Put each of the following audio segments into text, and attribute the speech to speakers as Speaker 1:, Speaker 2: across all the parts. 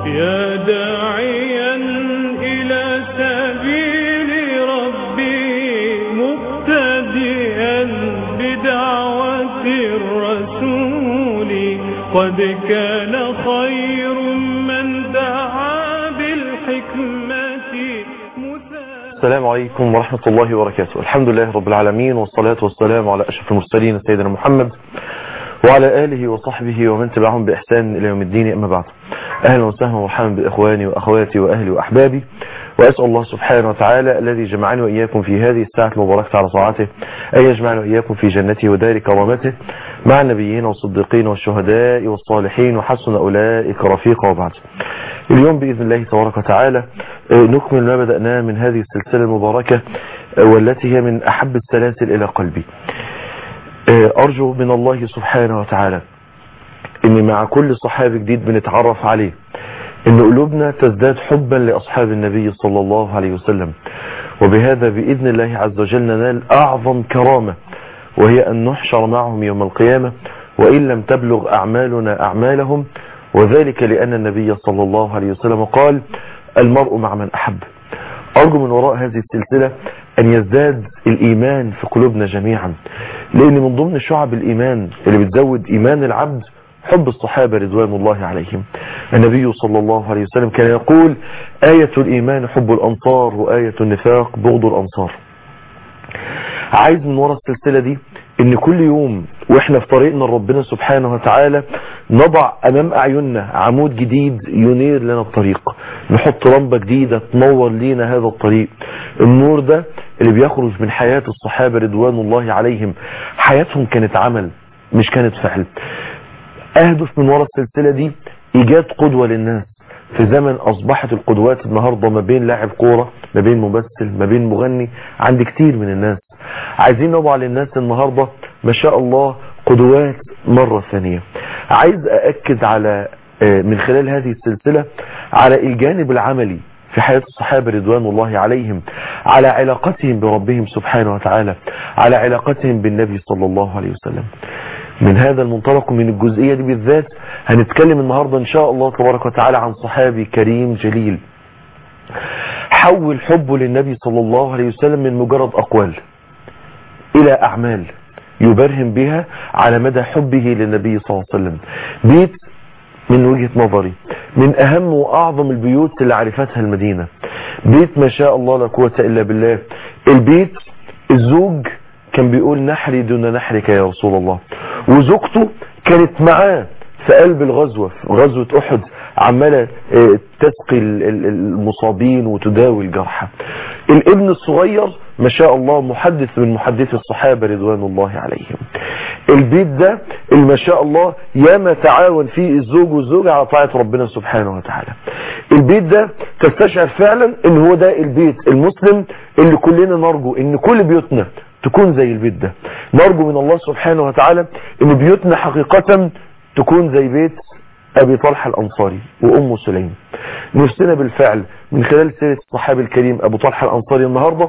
Speaker 1: يا داعيا إلى سبيل ربي مقتديا بدعوة الرسول قد كان خير من دعا بالحكمة مثابا
Speaker 2: السلام عليكم ورحمة الله وبركاته الحمد لله رب العالمين والصلاة والسلام على أشرف المرسلين سيدنا محمد وعلى آله وصحبه ومن تبعهم بإحسان إلى يوم الدين أما بعد أهلا وسهلا ومرحبا بإخواني وأخواتي وأهلي وأحبابي وأسأل الله سبحانه وتعالى الذي جمعني وإياكم في هذه الساعة المباركة على طاعته أن يجمعنا وإياكم في جنته ودار كرامته مع النبيين والصديقين والشهداء والصالحين وحسن أولئك رفيقا وبعد اليوم بإذن الله تبارك وتعالى نكمل ما بدأناه من هذه السلسلة المباركة والتي هي من أحب السلاسل إلى قلبي أرجو من الله سبحانه وتعالى ان مع كل صحابي جديد بنتعرف عليه ان قلوبنا تزداد حبا لأصحاب النبي صلى الله عليه وسلم وبهذا بإذن الله عز وجل ننال أعظم كرامة وهي أن نحشر معهم يوم القيامة وإن لم تبلغ أعمالنا أعمالهم وذلك لأن النبي صلى الله عليه وسلم قال المرء مع من أحب أرجو من وراء هذه السلسلة أن يزداد الإيمان في قلوبنا جميعا لأن من ضمن شعب الإيمان اللي بتزود إيمان العبد حب الصحابة رضوان الله عليهم النبي صلى الله عليه وسلم كان يقول آية الإيمان حب الأنصار وآية النفاق بغض الأنصار عايز من وراء السلسلة دي ان كل يوم واحنا في طريقنا لربنا سبحانه وتعالى نضع امام اعيننا عمود جديد ينير لنا الطريق نحط لمبة جديدة تنور لينا هذا الطريق النور ده اللي بيخرج من حياة الصحابة رضوان الله عليهم حياتهم كانت عمل مش كانت فعل اهدف من وراء السلسلة دي ايجاد قدوة للناس في زمن اصبحت القدوات النهاردة ما بين لاعب كورة ما بين ممثل ما بين مغني عند كتير من الناس عايزين نضع للناس النهاردة ما شاء الله قدوات مرة ثانية عايز أأكد على من خلال هذه السلسلة على الجانب العملي في حياة الصحابة رضوان الله عليهم على علاقتهم بربهم سبحانه وتعالى على علاقتهم بالنبي صلى الله عليه وسلم من هذا المنطلق من الجزئية دي بالذات هنتكلم النهاردة ان شاء الله تبارك وتعالى عن صحابي كريم جليل حول حبه للنبي صلى الله عليه وسلم من مجرد أقوال إلى أعمال يبرهن بها على مدى حبه للنبي صلى الله عليه وسلم بيت من وجهة نظري من أهم وأعظم البيوت اللي عرفتها المدينة بيت ما شاء الله لا قوة إلا بالله البيت الزوج كان بيقول نحري دون نحرك يا رسول الله وزوجته كانت معاه في قلب الغزوة في غزوة أحد عمالة تسقي المصابين وتداوي الجرحى الابن الصغير ما شاء الله محدث من محدثي الصحابة رضوان الله عليهم البيت ده اللي ما شاء الله ياما تعاون فيه الزوج والزوجة على طاعة ربنا سبحانه وتعالى البيت ده تستشعر فعلا ان هو ده البيت المسلم اللي كلنا نرجو ان كل بيوتنا تكون زي البيت ده نرجو من الله سبحانه وتعالى ان بيوتنا حقيقة تكون زي بيت ابي طلحة الانصاري وام سليم نفسنا بالفعل من خلال سيرة الصحابي الكريم ابو طلحة الانصاري النهاردة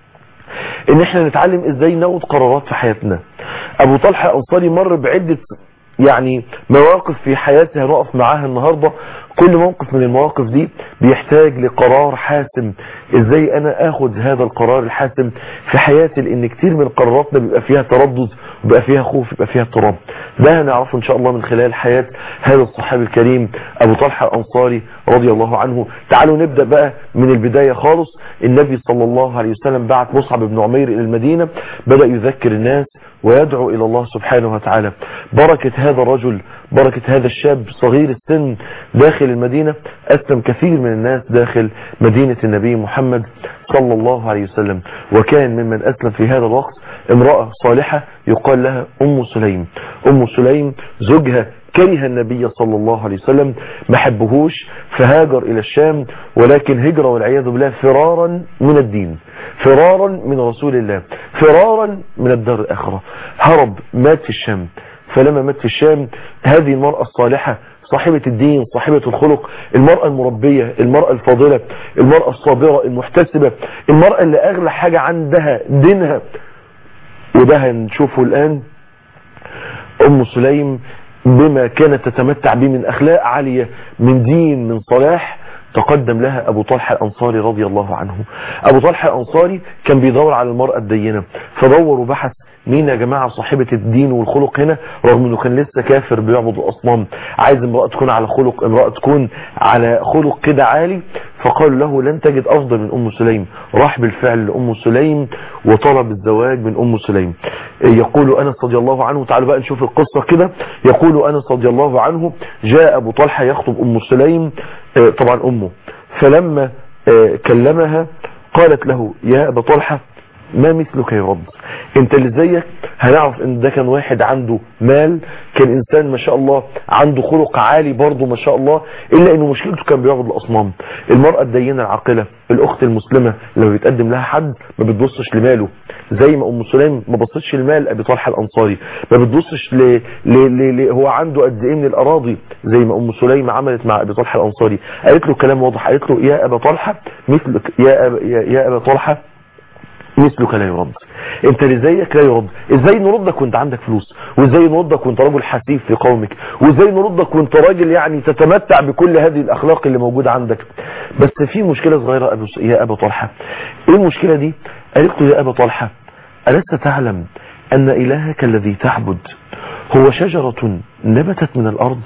Speaker 2: ان احنا نتعلم ازاي ناخد قرارات في حياتنا ابو طلحة الانصاري مر بعدة يعني مواقف في حياته هنقف معاها النهاردة كل موقف من المواقف دي بيحتاج لقرار حاسم ازاي انا اخد هذا القرار الحاسم في حياتي لان كتير من قراراتنا بيبقى فيها تردد وبيبقى فيها خوف بيبقى فيها اضطراب ده هنعرفه ان شاء الله من خلال حياة هذا الصحابي الكريم ابو طلحة الانصاري رضي الله عنه تعالوا نبدأ بقى من البداية خالص النبي صلى الله عليه وسلم بعت مصعب بن عمير الى المدينة بدأ يذكر الناس ويدعو الى الله سبحانه وتعالى بركة هذا الرجل بركة هذا الشاب صغير السن داخل المدينة أسلم كثير من الناس داخل مدينة النبي محمد صلى الله عليه وسلم وكان ممن أسلم في هذا الوقت امرأة صالحة يقال لها أم سليم أم سليم زوجها كره النبي صلى الله عليه وسلم ما حبهوش فهاجر إلى الشام ولكن هجرة والعياذ بالله فرارا من الدين فرارا من رسول الله فرارا من الدار الآخرة هرب مات في الشام فلما مات في الشام هذه المرأة الصالحة صاحبة الدين صاحبة الخلق المرأة المربية المرأة الفاضلة المرأة الصابرة المحتسبة المرأة اللي أغلى حاجة عندها دينها وده هنشوفه الآن أم سليم بما كانت تتمتع به من أخلاق عالية من دين من صلاح تقدم لها أبو طلحة الأنصاري رضي الله عنه أبو طلحة الأنصاري كان بيدور على المرأة الدينة فدور وبحث مين يا جماعة صاحبة الدين والخلق هنا رغم انه كان لسه كافر بيعبد الأصنام عايز امرأة تكون على خلق امرأة تكون على خلق كده عالي فقالوا له لن تجد أفضل من أم سليم راح بالفعل لأم سليم وطلب الزواج من أم سليم يقول أنس رضي الله عنه تعالوا بقى نشوف القصة كده يقول أنس رضي الله عنه جاء أبو طلحة يخطب أم سليم طبعا أمه فلما كلمها قالت له يا أبا طلحة ما مثلك يا رب انت اللي زيك هنعرف ان ده كان واحد عنده مال كان انسان ما شاء الله عنده خلق عالي برضه ما شاء الله الا انه مشكلته كان بيعبد الاصنام المرأة الدينة العاقلة الاخت المسلمة لو يتقدم لها حد ما بتبصش لماله زي ما ام سليم ما بصتش لمال ابي طلحة الانصاري ما بتبصش ل... ل... ل... ل... هو عنده قد ايه من الاراضي زي ما ام سليم عملت مع ابي طلحة الانصاري قالت له كلام واضح قالت له يا ابا طلحة مثلك يا أبا... يا, يا ابا طلحة مثلك لا يرد انت اللي زيك لا يرد ازاي نردك وانت عندك فلوس وازاي نردك وانت رجل حسيف في قومك وازاي نردك وانت راجل يعني تتمتع بكل هذه الاخلاق اللي موجودة عندك بس في مشكلة صغيرة أبو يا ابا طلحة ايه المشكلة دي قالت له يا ابا طلحة ألست تعلم ان الهك الذي تعبد هو شجرة نبتت من الارض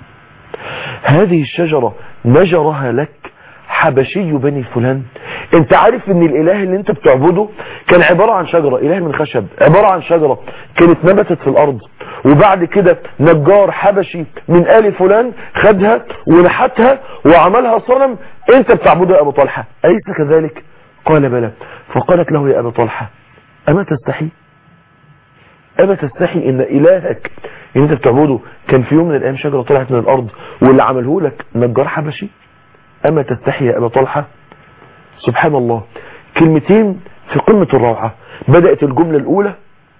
Speaker 2: هذه الشجرة نجرها لك حبشي بني فلان انت عارف ان الاله اللي انت بتعبده كان عبارة عن شجرة اله من خشب عبارة عن شجرة كانت نبتت في الارض وبعد كده نجار حبشي من آل فلان خدها ونحتها وعملها صنم انت بتعبده يا ابو طلحة أليس كذلك قال بلى فقالت له يا ابو طلحة اما تستحي اما تستحي ان الهك اللي انت بتعبده كان في يوم من الايام شجرة طلعت من الارض واللي عمله لك نجار حبشي اما تستحي يا ابا طلحة سبحان الله كلمتين في قمة الروعة بدأت الجملة الأولى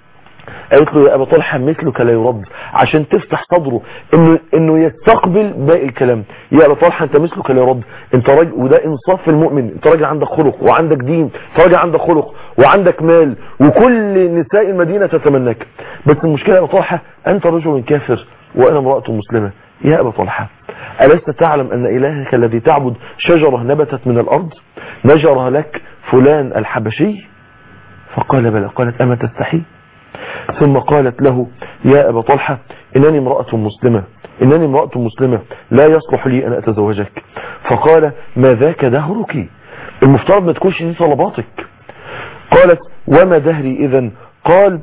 Speaker 2: قالت له يا أبا طلحة مثلك لا يرد عشان تفتح صدره إنه, إنه يستقبل باقي الكلام يا أبا طلحة أنت مثلك لا يرد أنت راجل وده إنصاف في المؤمن أنت راجل عندك خلق وعندك دين أنت راجل عندك خلق وعندك مال وكل نساء المدينة تتمناك بس المشكلة يا أبا طلحة أنت رجل كافر وأنا امرأة مسلمة يا أبا طلحة ألست تعلم أن إلهك الذي تعبد شجرة نبتت من الأرض نجرها لك فلان الحبشي فقال بلى قالت أما تستحي ثم قالت له يا أبا طلحة إنني امرأة مسلمة إنني امرأة مسلمة لا يصلح لي أن أتزوجك فقال ما ذاك دهرك المفترض ما تكونش دي طلباتك قالت وما دهري إذا قال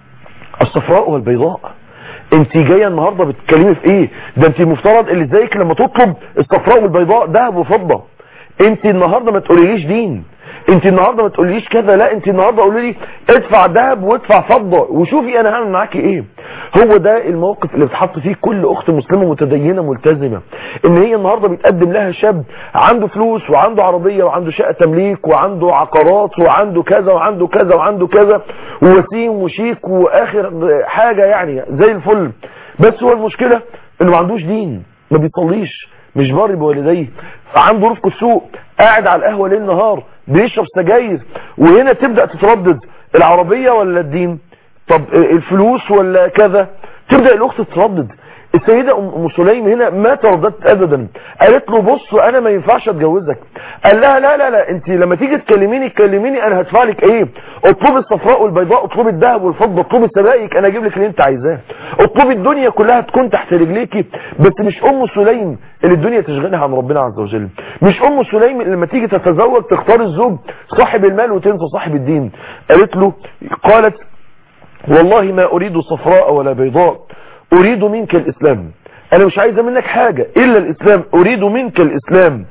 Speaker 2: الصفراء والبيضاء انت جايه النهارده بتتكلمي في ايه ده انت المفترض اللي زيك لما تطلب الصفراء والبيضاء ذهب وفضه انت النهارده ما تقوليليش دين انت النهارده ما تقوليش كذا لا انت النهارده قولي لي ادفع ذهب وادفع فضه وشوفي انا هعمل معاكي ايه هو ده الموقف اللي بتحط فيه كل اخت مسلمه متدينه ملتزمه ان هي النهارده بيتقدم لها شاب عنده فلوس وعنده عربيه وعنده شقه تمليك وعنده عقارات وعنده كذا وعنده كذا وعنده كذا ووسيم وشيك واخر حاجه يعني زي الفل بس هو المشكله انه ما عندوش دين ما بيصليش مش بار بوالديه عنده رفق السوق قاعد على القهوه ليل نهار بيشرب سجاير وهنا تبدا تتردد العربيه ولا الدين طب الفلوس ولا كذا تبدا الاخت تتردد السيدة ام سليم هنا ما ترددت ابدا قالت له بص انا ما ينفعش اتجوزك قال لها لا لا لا انت لما تيجي تكلميني تكلميني انا هدفع لك ايه اطلبي الصفراء والبيضاء اطلبي الذهب والفضه اطلبي السبائك انا اجيب لك اللي انت عايزاه اطلبي الدنيا كلها تكون تحت رجليكي بس مش ام سليم اللي الدنيا تشغلها عن ربنا عز وجل مش ام سليم اللي لما تيجي تتزوج تختار الزوج صاحب المال وتنسى صاحب الدين قالت له قالت والله ما اريد صفراء ولا بيضاء اريد منك الاسلام انا مش عايزه منك حاجة الا الاسلام اريد منك الاسلام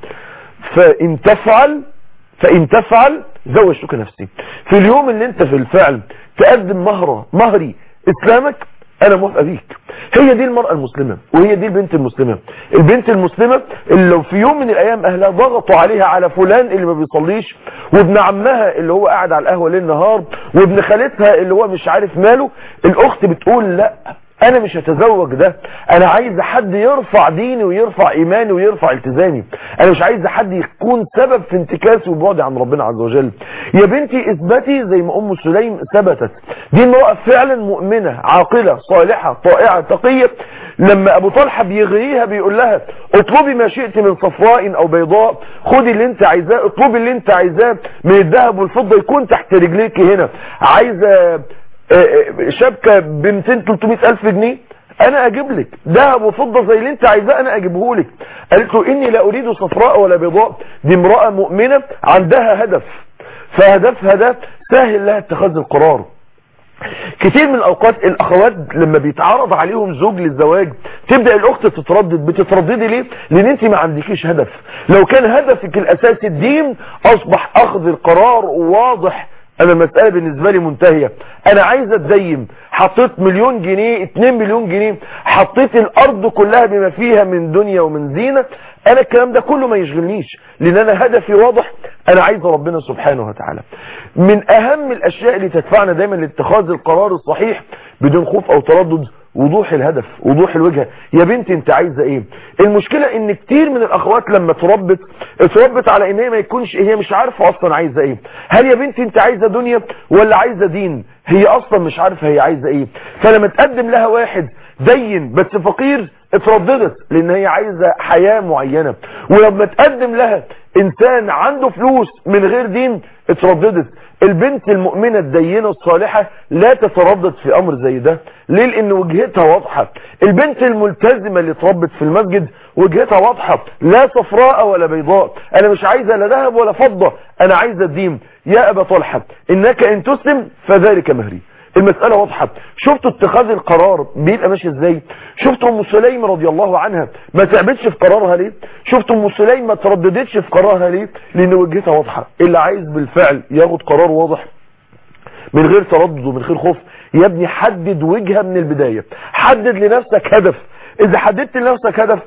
Speaker 2: فان تفعل فان تفعل زوجتك نفسي في اليوم اللي انت في الفعل تقدم مهرة مهري اسلامك انا موافقه بيك هي دي المرأة المسلمة وهي دي البنت المسلمة البنت المسلمة اللي لو في يوم من الايام اهلها ضغطوا عليها على فلان اللي ما بيصليش وابن عمها اللي هو قاعد على القهوة ليل نهار وابن خالتها اللي هو مش عارف ماله الاخت بتقول لا انا مش هتزوج ده انا عايز حد يرفع ديني ويرفع ايماني ويرفع التزامي انا مش عايز حد يكون سبب في انتكاسي وبعدي عن ربنا عز وجل يا بنتي اثبتي زي ما ام سليم ثبتت دي امرأة فعلا مؤمنة عاقلة صالحة طائعة تقية لما ابو طلحة بيغريها بيقول لها اطلبي ما شئت من صفراء او بيضاء خدي اللي انت عايزاه اطلبي اللي انت عايزاه من الذهب والفضة يكون تحت رجليك هنا عايزة شبكة ب 200 300 الف جنيه انا اجيب لك ذهب وفضة زي اللي انت عايزاه انا اجيبه لك قالت له اني لا اريد صفراء ولا بيضاء دي امرأة مؤمنة عندها هدف فهدفها ده سهل لها اتخاذ القرار كتير من الاوقات الاخوات لما بيتعرض عليهم زوج للزواج تبدأ الاخت تتردد بتترددي ليه لان انت ما عندكيش هدف لو كان هدفك الاساسي الدين اصبح اخذ القرار واضح انا المسألة بالنسبة لي منتهية انا عايز اتدين حطيت مليون جنيه 2 مليون جنيه حطيت الارض كلها بما فيها من دنيا ومن زينة انا الكلام ده كله ما يشغلنيش لان انا هدفي واضح انا عايز ربنا سبحانه وتعالى من اهم الاشياء اللي تدفعنا دايما لاتخاذ القرار الصحيح بدون خوف او تردد وضوح الهدف وضوح الوجهة يا بنتي انت عايزة ايه المشكلة ان كتير من الاخوات لما تربت اتربت على ان هي ما يكونش هي مش عارفة اصلا عايزة ايه هل يا بنتي انت عايزة دنيا ولا عايزة دين هي اصلا مش عارفة هي عايزة ايه فلما تقدم لها واحد دين بس فقير اترددت لان هي عايزة حياة معينة ولما تقدم لها انسان عنده فلوس من غير دين اترددت البنت المؤمنة الدينة الصالحة لا تتردد في امر زي ده ليه لان وجهتها واضحة البنت الملتزمة اللي اتربت في المسجد وجهتها واضحة لا صفراء ولا بيضاء انا مش عايزة لا ذهب ولا فضة انا عايزة الدين يا ابا طلحة انك ان تسلم فذلك مهري المسألة واضحة شفتوا اتخاذ القرار بيبقى ماشي ازاي شفتوا ام سليم رضي الله عنها ما تعبتش في قرارها ليه شفتوا ام سليم ما ترددتش في قرارها ليه لان وجهتها واضحة اللي عايز بالفعل ياخد قرار واضح من غير تردد ومن غير خوف يا ابني حدد وجهة من البداية حدد لنفسك هدف اذا حددت لنفسك هدف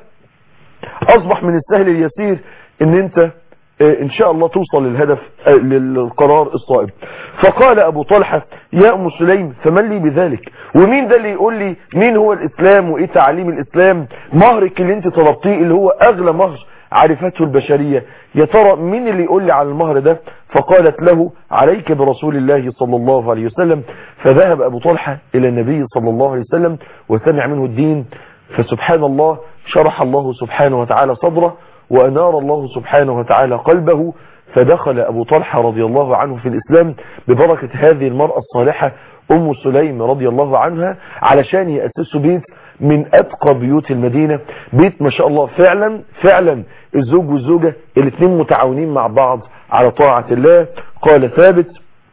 Speaker 2: اصبح من السهل اليسير ان انت ان شاء الله توصل للهدف للقرار الصائب فقال ابو طلحة يا ام سليم فمن لي بذلك ومين ده اللي يقول لي مين هو الاسلام وايه تعليم الاسلام مهرك اللي انت طلبتيه اللي هو اغلى مهر عرفته البشرية يا ترى مين اللي يقول لي على المهر ده فقالت له عليك برسول الله صلى الله عليه وسلم فذهب ابو طلحة الى النبي صلى الله عليه وسلم وسمع منه الدين فسبحان الله شرح الله سبحانه وتعالى صدره وأنار الله سبحانه وتعالى قلبه فدخل أبو طلحة رضي الله عنه في الإسلام ببركة هذه المرأة الصالحة أم سليم رضي الله عنها علشان يأسسوا بيت من أتقى بيوت المدينة بيت ما شاء الله فعلا فعلا الزوج والزوجة الاثنين متعاونين مع بعض على طاعة الله قال ثابت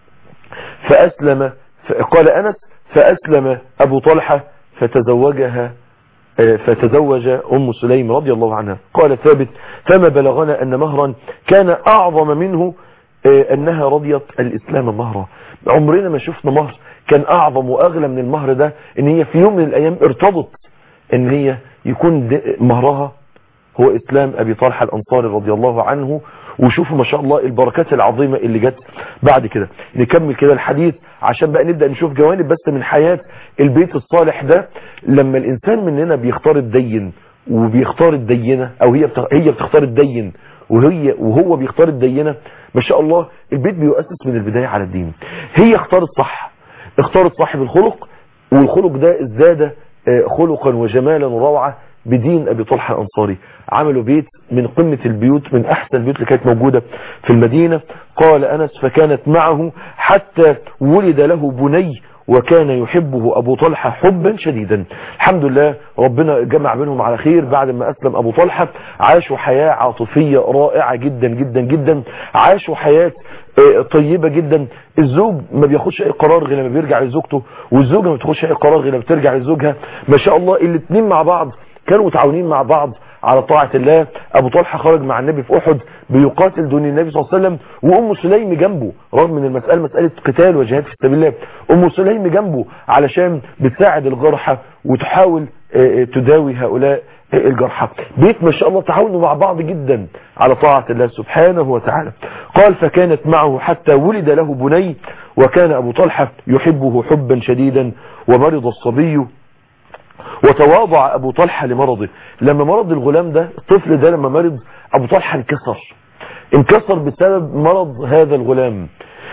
Speaker 2: فأسلم قال أنس فأسلم أبو طلحة فتزوجها فتزوج أم سليم رضي الله عنها قال ثابت فما بلغنا أن مهرا كان أعظم منه أنها رضيت الإسلام مهرا عمرنا ما شفنا مهر كان أعظم وأغلى من المهر ده إن هي في يوم من الأيام ارتضت إن هي يكون مهرها هو إسلام أبي طلحة الأنصاري رضي الله عنه وشوفوا ما شاء الله البركات العظيمة اللي جت بعد كده نكمل كده الحديث عشان بقى نبدأ نشوف جوانب بس من حياة البيت الصالح ده لما الإنسان مننا بيختار الدين وبيختار الدينة أو هي هي بتختار الدين وهي وهو بيختار الدينة ما شاء الله البيت بيؤسس من البداية على الدين هي اختارت صح اختارت صاحب الخلق والخلق ده ازداد خلقا وجمالا وروعة بدين ابي طلحة الانصاري عملوا بيت من قمة البيوت من احسن البيوت اللي كانت موجودة في المدينة قال انس فكانت معه حتى ولد له بني وكان يحبه ابو طلحة حبا شديدا الحمد لله ربنا جمع بينهم على خير بعد ما اسلم ابو طلحة عاشوا حياة عاطفية رائعة جدا جدا جدا عاشوا حياة طيبة جدا الزوج ما بياخدش اي قرار غير لما بيرجع لزوجته والزوجة ما بتاخدش اي قرار غير لما بترجع لزوجها ما شاء الله الاثنين مع بعض كانوا متعاونين مع بعض على طاعة الله ابو طلحة خرج مع النبي في احد بيقاتل دون النبي صلى الله عليه وسلم وام سليم جنبه رغم ان المسألة مسألة قتال وجهاد في سبيل الله ام سليم جنبه علشان بتساعد الجرحى وتحاول تداوي هؤلاء الجرحى بيت ما شاء الله تعاونوا مع بعض جدا على طاعة الله سبحانه وتعالى قال فكانت معه حتى ولد له بني وكان ابو طلحة يحبه حبا شديدا ومرض الصبي وتواضع ابو طلحة لمرضه لما مرض الغلام ده الطفل ده لما مرض ابو طلحة انكسر انكسر بسبب مرض هذا الغلام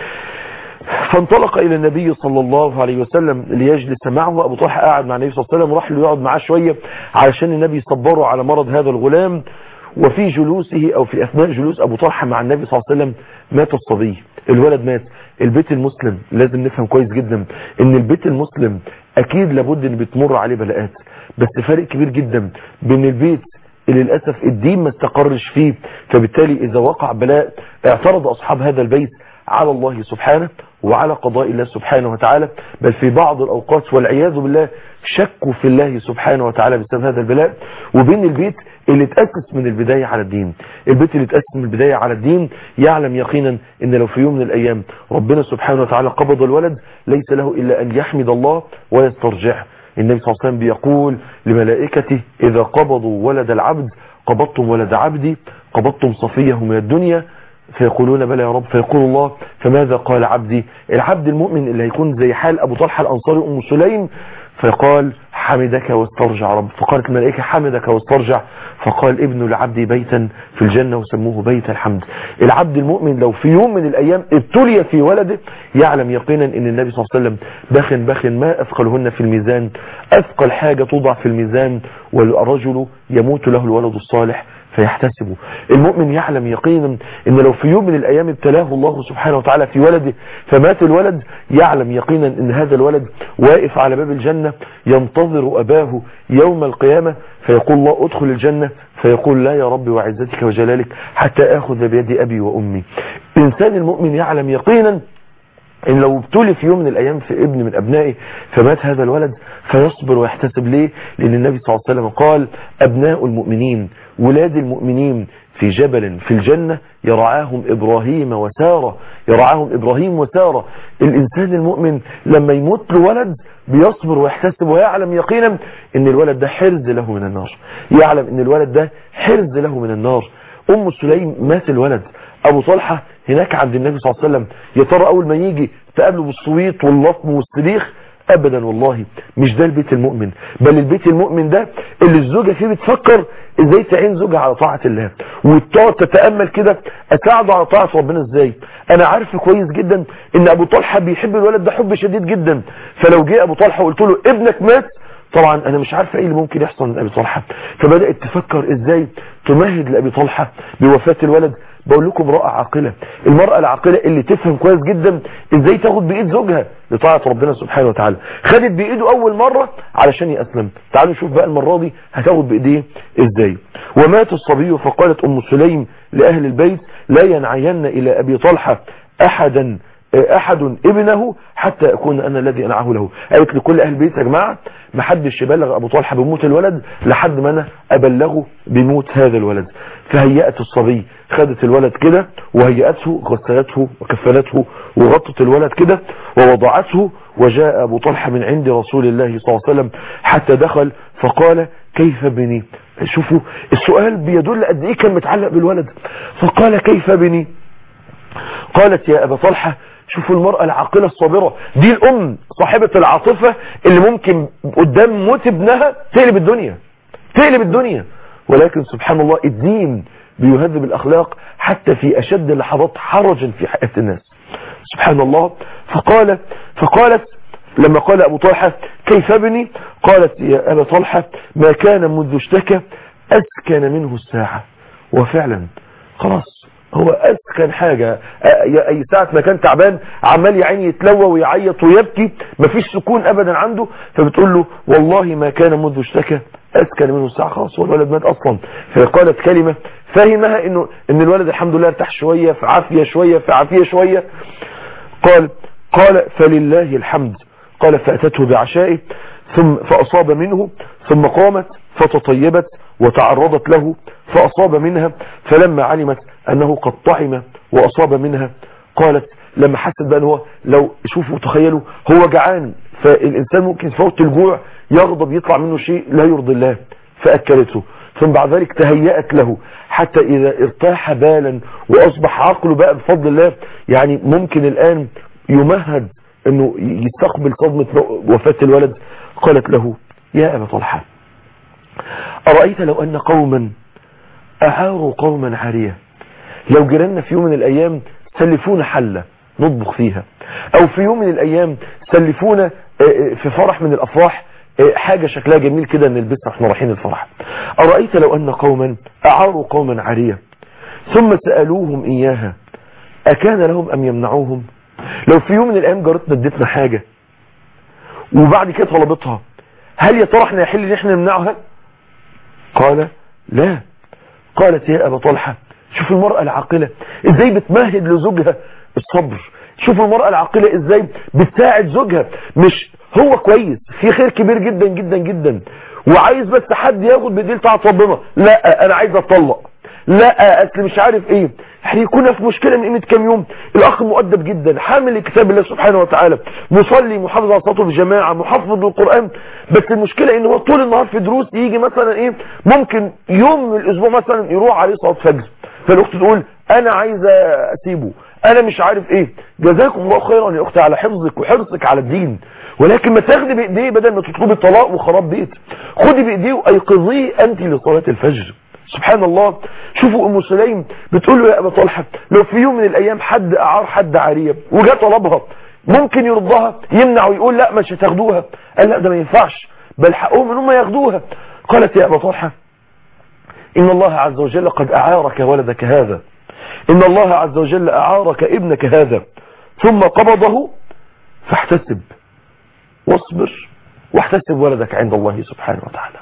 Speaker 2: فانطلق الى النبي صلى الله عليه وسلم ليجلس معه ابو طلحة قاعد مع النبي صلى الله عليه وسلم راح له يقعد معاه شوية علشان النبي يصبره على مرض هذا الغلام وفي جلوسه او في اثناء جلوس ابو طلحة مع النبي صلى الله عليه وسلم مات الصبي الولد مات البيت المسلم لازم نفهم كويس جدا ان البيت المسلم اكيد لابد ان بتمر عليه بلاءات بس فرق كبير جدا بين البيت اللي للأسف الدين ما استقرش فيه فبالتالي إذا وقع بلاء اعترض أصحاب هذا البيت على الله سبحانه وعلى قضاء الله سبحانه وتعالى بل في بعض الأوقات والعياذ بالله شكوا في الله سبحانه وتعالى بسبب هذا البلاء وبين البيت اللي تأسس من البداية على الدين البيت اللي تأسس من البداية على الدين يعلم يقينا ان لو في يوم من الأيام ربنا سبحانه وتعالى قبض الولد ليس له إلا أن يحمد الله ويسترجعه النبي صلى الله عليه وسلم بيقول لملائكته إذا قبضوا ولد العبد قبضتم ولد عبدي قبضتم صفيه من الدنيا فيقولون بلى يا رب فيقول الله فماذا قال عبدي العبد المؤمن اللي هيكون زي حال أبو طلحة الأنصاري أم سليم فقال حمدك واسترجع رب فقالت الملائكة حمدك واسترجع فقال ابن العبد بيتا في الجنة وسموه بيت الحمد العبد المؤمن لو في يوم من الأيام ابتلي في ولده يعلم يقينا ان النبي صلى الله عليه وسلم بخن بخن ما أثقلهن في الميزان أثقل حاجة توضع في الميزان والرجل يموت له الولد الصالح فيحتسبه المؤمن يعلم يقينا ان لو في يوم من الايام ابتلاه الله سبحانه وتعالى في ولده فمات الولد يعلم يقينا ان هذا الولد واقف على باب الجنة ينتظر اباه يوم القيامة فيقول الله ادخل الجنة فيقول لا يا رب وعزتك وجلالك حتى اخذ بيد ابي وامي الانسان المؤمن يعلم يقينا ان لو ابتلي في يوم من الايام في ابن من ابنائه فمات هذا الولد فيصبر ويحتسب ليه لان النبي صلى الله عليه وسلم قال ابناء المؤمنين ولاد المؤمنين في جبل في الجنة يرعاهم ابراهيم وسارة يرعاهم ابراهيم وسارة الانسان المؤمن لما يموت له ولد بيصبر ويحتسب ويعلم يقينا ان الولد ده حرز له من النار يعلم ان الولد ده حرز له من النار ام سليم مات الولد ابو طلحة هناك عند النبي صلى الله عليه وسلم يا ترى اول ما يجي تقابله بالصويت واللطم والصريخ ابدا والله مش ده البيت المؤمن بل البيت المؤمن ده اللي الزوجة فيه بتفكر ازاي تعين زوجها على طاعة الله وتقعد تتأمل كده اساعده على طاعة ربنا ازاي انا عارف كويس جدا ان ابو طلحة بيحب الولد ده حب شديد جدا فلو جه ابو طلحة وقلت له ابنك مات طبعا انا مش عارفه ايه اللي ممكن يحصل من ابي طلحة فبدأت تفكر ازاي تمهد لابي طلحة بوفاة الولد بقول لكم امرأة عاقلة المرأة العاقلة اللي تفهم كويس جدا ازاي تاخد بايد زوجها لطاعة ربنا سبحانه وتعالى خدت بايده اول مرة علشان يأسلم تعالوا نشوف بقى المرة دي هتاخد بايديه ازاي ومات الصبي فقالت ام سليم لأهل البيت لا ينعين الى ابي طلحة احدا احد ابنه حتى اكون انا الذي انعه له قالت لكل اهل البيت يا جماعه ما حدش يبلغ ابو طلحه بموت الولد لحد ما انا ابلغه بموت هذا الولد فهيأت الصبي خدت الولد كده وهيأته غسلته وكفنته وغطت الولد كده ووضعته وجاء ابو طلحه من عند رسول الله صلى الله عليه وسلم حتى دخل فقال كيف بني شوفوا السؤال بيدل قد ايه كان متعلق بالولد فقال كيف بني قالت يا ابا طلحه شوفوا المرأة العاقلة الصابرة دي الأم صاحبة العاطفة اللي ممكن قدام موت ابنها تقلب الدنيا تقلب الدنيا ولكن سبحان الله الدين بيهذب الأخلاق حتى في أشد اللحظات حرجا في حياة الناس سبحان الله فقال فقالت لما قال أبو طلحة كيف ابني قالت يا أبا طلحة ما كان منذ اشتكى أسكن منه الساعة وفعلا خلاص هو أسكن حاجة أي ساعة ما كان تعبان عمال يعين يتلوى ويعيط ويبكي مفيش سكون أبدا عنده فبتقول له والله ما كان منذ اشتكى أسكن منه الساعة خلاص والولد مات أصلا فقالت كلمة فهمها إنه إن الولد الحمد لله ارتاح شوية في عافية شوية في عافية شوية قال قال فلله الحمد قال فأتته بعشائه ثم فأصاب منه ثم قامت فتطيبت وتعرضت له فأصاب منها فلما علمت أنه قد طعم وأصاب منها قالت لما حست بأن هو لو شوفوا تخيلوا هو جعان فالإنسان ممكن في وقت الجوع يغضب يطلع منه شيء لا يرضي الله فأكلته ثم بعد ذلك تهيأت له حتى إذا ارتاح بالا وأصبح عقله بقى بفضل الله يعني ممكن الآن يمهد أنه يستقبل صدمة وفاة الولد قالت له يا أبا طلحة أرأيت لو أن قوما أعاروا قوما عارية لو جيراننا في يوم من الأيام سلفونا حلة نطبخ فيها أو في يوم من الأيام سلفونا في فرح من الأفراح حاجة شكلها جميل كده نلبسها احنا رايحين الفرح أرأيت لو أن قوما أعاروا قوما عارية ثم سألوهم إياها أكان لهم أم يمنعوهم لو في يوم من الأيام جارتنا ادتنا حاجة وبعد كده طلبتها هل يا ترى احنا يحل ان احنا نمنعها قال لا قالت يا أبا طلحة شوف المرأة العاقلة ازاي بتمهد لزوجها الصبر شوف المرأة العاقلة ازاي بتساعد زوجها مش هو كويس في خير كبير جدا جدا جدا وعايز بس حد ياخد بايديه بتاعت ربنا لا انا عايز اتطلق لا اصل مش عارف ايه احنا كنا في مشكلة من قيمة كام يوم الاخ مؤدب جدا حامل لكتاب الله سبحانه وتعالى مصلي محافظ على صلاته الجماعة محافظ للقرآن بس المشكلة ان هو طول النهار في دروس يجي مثلا ايه ممكن يوم من الاسبوع مثلا يروح عليه صلاة فجر فالاخت تقول انا عايزة اسيبه انا مش عارف ايه جزاكم الله خيرا يا اختي على حفظك وحرصك على الدين ولكن ما تاخدي بايديه بدل ما تطلبي الطلاق وخراب بيت خدي بايديه وايقظيه انت لصلاة الفجر سبحان الله شوفوا ام سليم بتقول له يا ابا طلحه لو في يوم من الايام حد اعار حد عاريه وجا طلبها ممكن يرضها يمنع ويقول لا مش هتاخدوها قال لا ده ما ينفعش بل حقهم ان هم ياخدوها قالت يا ابا طلحه ان الله عز وجل قد اعارك ولدك هذا ان الله عز وجل اعارك ابنك هذا ثم قبضه فاحتسب واصبر واحتسب ولدك عند الله سبحانه وتعالى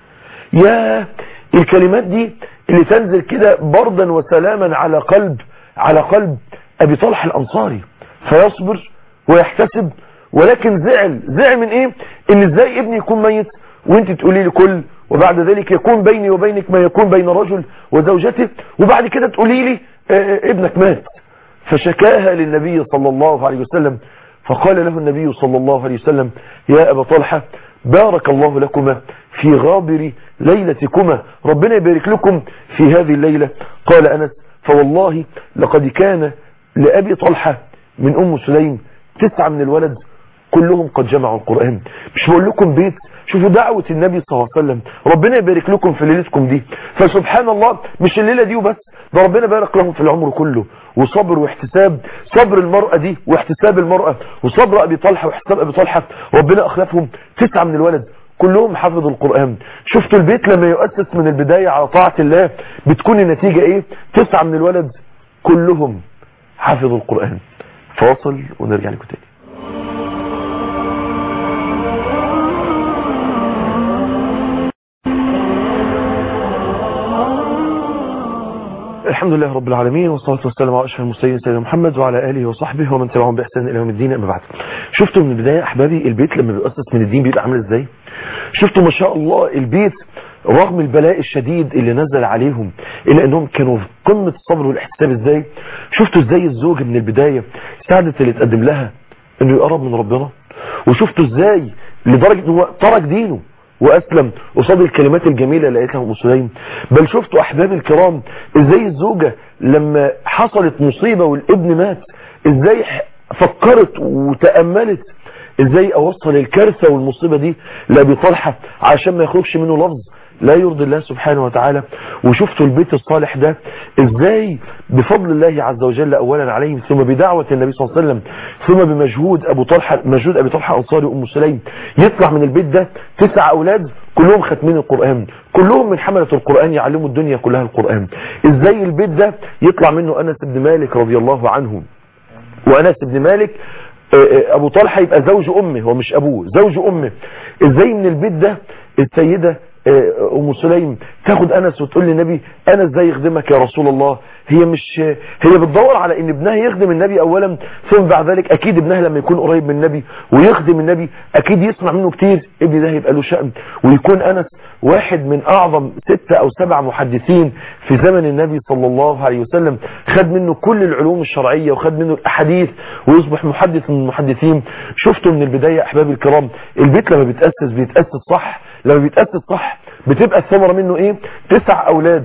Speaker 2: يا الكلمات دي اللي تنزل كده بردا وسلاما على قلب على قلب ابي طلحه الانصاري فيصبر ويحتسب ولكن زعل زعل من ايه ان ازاي ابني يكون ميت وانت تقولي لي كل وبعد ذلك يكون بيني وبينك ما يكون بين رجل وزوجته وبعد كده تقولي لي اه ابنك مات فشكاها للنبي صلى الله عليه وسلم فقال له النبي صلى الله عليه وسلم يا أبا طلحة بارك الله لكما في غابر ليلتكما ربنا يبارك لكم في هذه الليلة قال أنس فوالله لقد كان لأبي طلحة من أم سليم تسعة من الولد كلهم قد جمعوا القرآن مش بقول لكم بيت شوفوا دعوة النبي صلى الله عليه وسلم ربنا يبارك لكم في ليلتكم دي فسبحان الله مش الليلة دي وبس ده ربنا بارك لهم في العمر كله وصبر واحتساب صبر المرأة دي واحتساب المرأة وصبر أبي طلحة واحتساب أبي طلحة ربنا أخلفهم تسعة من الولد كلهم حفظوا القرآن شفتوا البيت لما يؤسس من البداية على طاعة الله بتكون النتيجة ايه تسعة من الولد كلهم حفظوا القرآن فاصل ونرجع لكم تاني الحمد لله رب العالمين والصلاة والسلام على أشهر المرسلين سيدنا محمد وعلى آله وصحبه ومن تبعهم بإحسان إلى يوم الدين أما بعد شفتوا من البداية أحبابي البيت لما بيؤسس من الدين بيبقى عامل إزاي شفتوا ما شاء الله البيت رغم البلاء الشديد اللي نزل عليهم إلا أنهم كانوا في قمة الصبر والاحتساب إزاي شفتوا إزاي الزوج من البداية ساعدت اللي تقدم لها أنه يقرب من ربنا وشفتوا إزاي لدرجة أنه ترك دينه وأسلم قصاد الكلمات الجميلة اللي قالتها أم سليم بل شفتوا أحبابي الكرام إزاي الزوجة لما حصلت مصيبة والابن مات إزاي فكرت وتأملت إزاي أوصل الكارثة والمصيبة دي لأبي طلحة عشان ما يخرجش منه لفظ لا يرضي الله سبحانه وتعالى وشفتوا البيت الصالح ده ازاي بفضل الله عز وجل اولا عليهم ثم بدعوة النبي صلى الله عليه وسلم ثم بمجهود ابو طلحة مجهود ابي طلحة انصاري وام سليم يطلع من البيت ده تسع اولاد كلهم ختمين القرآن كلهم من حملة القرآن يعلموا الدنيا كلها القرآن ازاي البيت ده يطلع منه انس بن مالك رضي الله عنه وانس بن مالك ابو طلحة يبقى زوج امه هو مش ابوه زوج امه ازاي من البيت ده السيدة ام سليم تاخد انس وتقول للنبي انا ازاي يخدمك يا رسول الله هي مش هي بتدور على ان ابنها يخدم النبي اولا ثم بعد ذلك اكيد ابنها لما يكون قريب من النبي ويخدم النبي اكيد يسمع منه كتير ابني ده هيبقى له شأن ويكون انس واحد من اعظم ستة او سبع محدثين في زمن النبي صلى الله عليه وسلم خد منه كل العلوم الشرعية وخد منه الاحاديث ويصبح محدث من المحدثين شفتوا من البداية احبابي الكرام البيت لما بيتأسس بيتأسس صح لما بيتأسس صح بتبقى الثمرة منه ايه تسع اولاد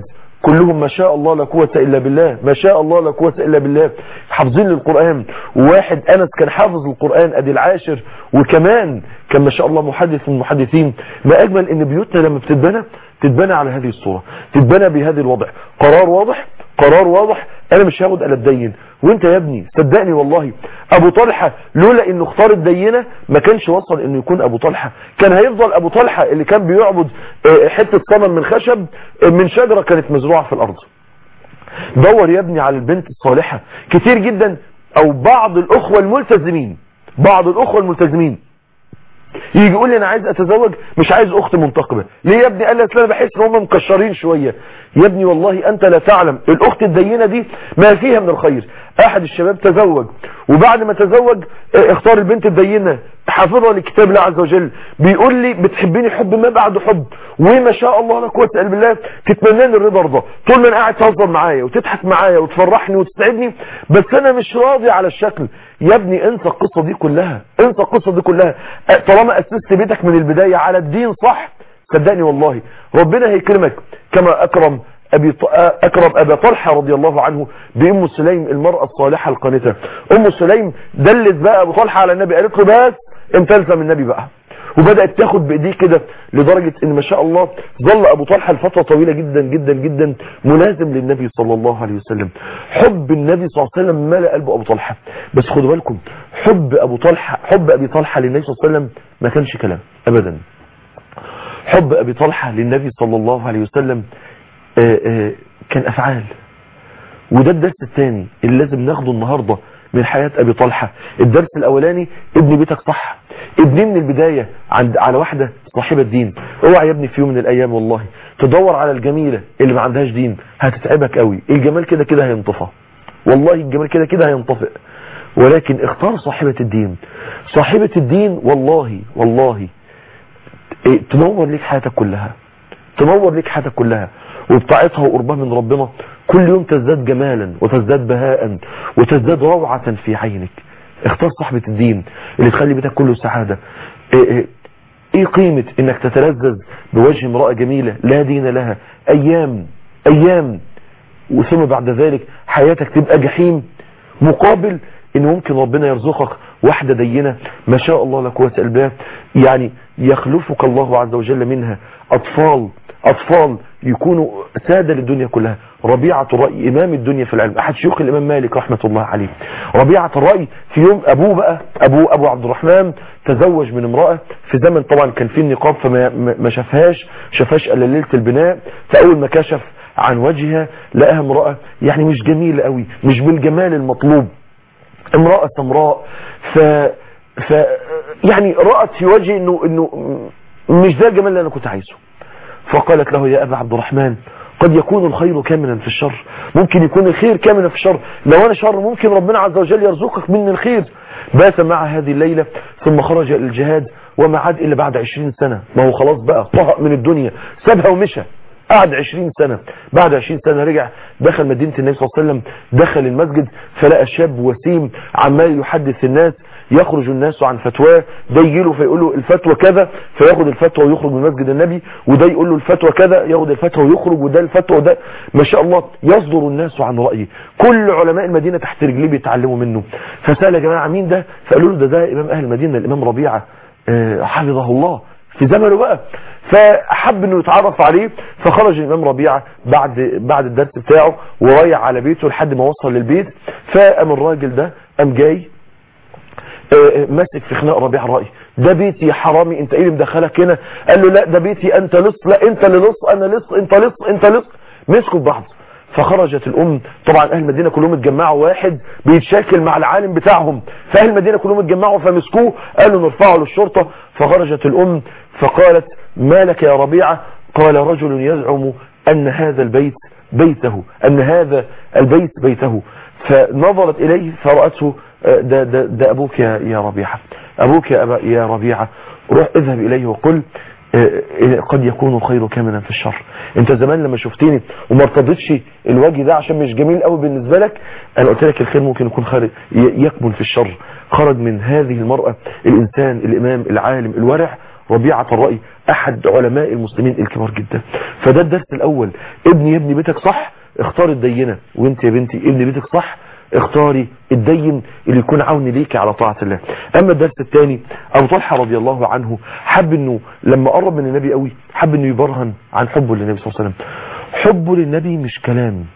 Speaker 2: كلهم ما شاء الله لا قوة إلا بالله ما شاء الله لا قوة إلا بالله حافظين للقرآن وواحد أنس كان حافظ القرآن أدي العاشر وكمان كان ما شاء الله محدث من المحدثين ما أجمل إن بيوتنا لما بتتبنى تتبنى على هذه الصورة تتبنى بهذه الوضع قرار واضح قرار واضح انا مش هاخد الا الدين وانت يا ابني صدقني والله ابو طلحة لولا انه اختار الدينة ما كانش وصل انه يكون ابو طلحة كان هيفضل ابو طلحة اللي كان بيعبد حتة صنم من خشب من شجرة كانت مزروعة في الارض دور يا ابني على البنت الصالحة كتير جدا او بعض الاخوة الملتزمين بعض الاخوة الملتزمين يجي يقول لي انا عايز اتزوج مش عايز اخت منتقبه ليه يا ابني قال لي انا بحس ان هم مكشرين شويه يا ابني والله انت لا تعلم الاخت الدينه دي ما فيها من الخير احد الشباب تزوج وبعد ما تزوج اختار البنت الدينه حافظها لكتاب الله عز وجل بيقول لي بتحبيني حب ما بعد حب وما شاء الله لا قوه الا بالله تتمناني الرضا رضا طول ما انا قاعد تهزر معايا وتضحك معايا وتفرحني وتسعدني بس انا مش راضي على الشكل يا ابني انسى القصه دي كلها انسى القصه دي كلها طالما اسست بيتك من البدايه على الدين صح صدقني والله ربنا هيكرمك كما اكرم أبي ط... أكرم أبا طلحة رضي الله عنه بأم سليم المرأة الصالحة القانتة أم سليم دلت بقى أبو طلحة على النبي قالت له بس انت الزم النبي بقى وبدأت تاخد بإيديه كده لدرجة ان ما شاء الله ظل ابو طلحة لفترة طويلة جدا جدا جدا ملازم للنبي صلى الله عليه وسلم حب النبي صلى الله عليه وسلم ملأ قلب ابو طلحة بس خدوا بالكم حب ابو طلحة حب ابي طلحة للنبي صلى الله عليه وسلم ما كانش كلام ابدا حب ابي طلحة للنبي صلى الله عليه وسلم آآ آآ كان افعال وده الدرس الثاني اللي لازم ناخده النهاردة من حياة ابي طلحة الدرس الاولاني ابني بيتك صح ابني من البداية عند على واحدة صاحبة دين اوعى يا ابني في يوم من الايام والله تدور على الجميلة اللي ما عندهاش دين هتتعبك قوي الجمال كده كده هينطفى والله الجمال كده كده هينطفئ ولكن اختار صاحبة الدين صاحبة الدين والله والله ايه تنور ليك حياتك كلها تنور ليك حياتك كلها وبطاعتها وقربها من ربنا كل يوم تزداد جمالا وتزداد بهاء وتزداد روعة في عينك اختار صاحبة الدين اللي تخلي بيتك كله سعادة ايه, ايه, ايه قيمة انك تتلذذ بوجه امرأة جميلة لا دين لها ايام ايام وثم بعد ذلك حياتك تبقى جحيم مقابل ان ممكن ربنا يرزقك واحدة دينة ما شاء الله لا قوه الا بالله يعني يخلفك الله عز وجل منها اطفال اطفال يكونوا سادة للدنيا كلها ربيعة الرأي امام الدنيا في العلم احد شيوخ الامام مالك رحمة الله عليه ربيعة الرأي في يوم ابوه بقى ابوه ابو عبد الرحمن تزوج من امرأة في زمن طبعا كان فيه النقاب فما ما شافهاش شافهاش الا ليلة البناء فاول ما كشف عن وجهها لقاها امرأة يعني مش جميلة قوي مش بالجمال المطلوب امرأة سمراء ف ف يعني رأت في وجهي انه انه مش ده الجمال اللي انا كنت عايزه فقالت له يا ابا عبد الرحمن قد يكون الخير كامنا في الشر ممكن يكون الخير كامنا في الشر لو انا شر ممكن ربنا عز وجل يرزقك من الخير بات مع هذه الليلة ثم خرج الى الجهاد وما عاد الا بعد عشرين سنة ما هو خلاص بقى طهق من الدنيا سابها ومشى قعد 20 سنة بعد 20 سنة رجع دخل مدينة النبي صلى الله عليه وسلم دخل المسجد فلقى شاب وسيم عمال يحدث الناس يخرج الناس عن فتواه ده يجي له فيقول له الفتوى كذا فياخد الفتوى ويخرج من مسجد النبي وده يقول له الفتوى كذا ياخد الفتوى ويخرج وده الفتوى وده ما شاء الله يصدر الناس عن رأيه كل علماء المدينة تحت رجليه بيتعلموا منه فسأل يا جماعة مين ده فقالوا له ده ده إمام أهل المدينة الإمام ربيعة حفظه الله في زمنه بقى فحب انه يتعرف عليه فخرج الامام ربيعه بعد بعد الدرس بتاعه ورايح على بيته لحد ما وصل للبيت فقام الراجل ده قام جاي ماسك في خناق ربيع رأي ده بيتي يا حرامي انت ايه اللي مدخلك هنا قال له لا ده بيتي انت لص لا انت اللي لص انا لص انت لص انت لص مسكوا بعض فخرجت الام طبعا اهل المدينه كلهم اتجمعوا واحد بيتشاكل مع العالم بتاعهم فاهل المدينه كلهم اتجمعوا فمسكوه قالوا نرفعه للشرطه فخرجت الام فقالت ما لك يا ربيعه قال رجل يزعم ان هذا البيت بيته ان هذا البيت بيته فنظرت اليه فرأته ده, ده, ده ابوك يا, يا ربيعه ابوك يا, أبا يا ربيعه روح اذهب اليه وقل قد يكون الخير كامنا في الشر انت زمان لما شفتني وما ارتضيتش الوجه ده عشان مش جميل قوي بالنسبة لك انا قلت لك الخير ممكن يكون خير يكمن في الشر خرج من هذه المرأة الانسان الامام العالم الورع ربيعة الرأي احد علماء المسلمين الكبار جدا فده الدرس الاول ابني يا ابني بيتك صح اختار الدينة وانت يا بنتي ابني بيتك صح اختاري الدين اللي يكون عون ليك على طاعة الله اما الدرس الثاني ابو طلحة رضي الله عنه حب انه لما قرب من النبي قوي حب انه يبرهن عن حبه للنبي صلى الله عليه وسلم حبه للنبي مش كلام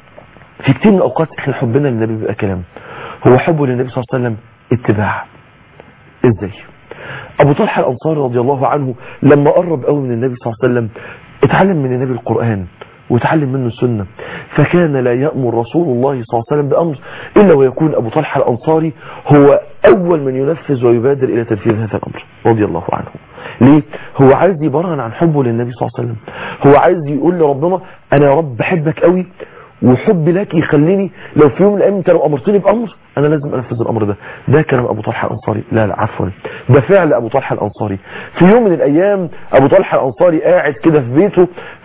Speaker 2: في كتير من الاوقات احنا حبنا للنبي بيبقى كلام هو حبه للنبي صلى الله عليه وسلم اتباع ازاي ابو طلحة الانصاري رضي الله عنه لما قرب قوي من النبي صلى الله عليه وسلم اتعلم من النبي القرآن وتعلم منه السنة فكان لا يأمر رسول الله صلى الله عليه وسلم بأمر إلا ويكون أبو طلحة الأنصاري هو أول من ينفذ ويبادر إلى تنفيذ هذا الأمر رضي الله عنه ليه؟ هو عايز يبرهن عن حبه للنبي صلى الله عليه وسلم هو عايز يقول لربنا أنا يا رب بحبك قوي وحبي لك يخليني لو في يوم من الايام انت لو امرتني بامر انا لازم انفذ الامر ده ده كلام ابو طلحه الانصاري لا لا عفوا ده فعل ابو طلحه الانصاري في يوم من الايام ابو طلحه الانصاري قاعد كده في بيته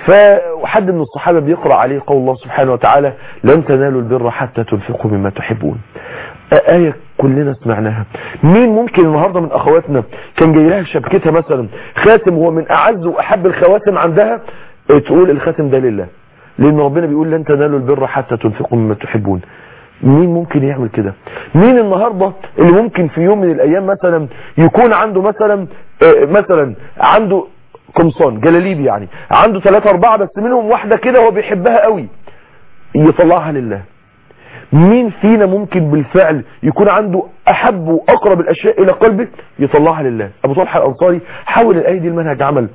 Speaker 2: فحد من الصحابه بيقرا عليه قول الله سبحانه وتعالى لن تنالوا البر حتى تنفقوا مما تحبون آية كلنا سمعناها مين ممكن النهاردة من أخواتنا كان جاي لها شبكتها مثلا خاتم هو من أعز وأحب الخواتم عندها تقول الخاتم ده لله لان ربنا بيقول لن تنالوا البر حتى تنفقوا مما تحبون مين ممكن يعمل كده مين النهاردة اللي ممكن في يوم من الايام مثلا يكون عنده مثلا مثلا عنده قمصان جلاليب يعني عنده ثلاثة اربعة بس منهم واحدة كده هو بيحبها قوي يطلعها لله مين فينا ممكن بالفعل يكون عنده احب واقرب الاشياء الى قلبه يطلعها لله ابو طلحه الانصاري حول الايه دي المنهج عمل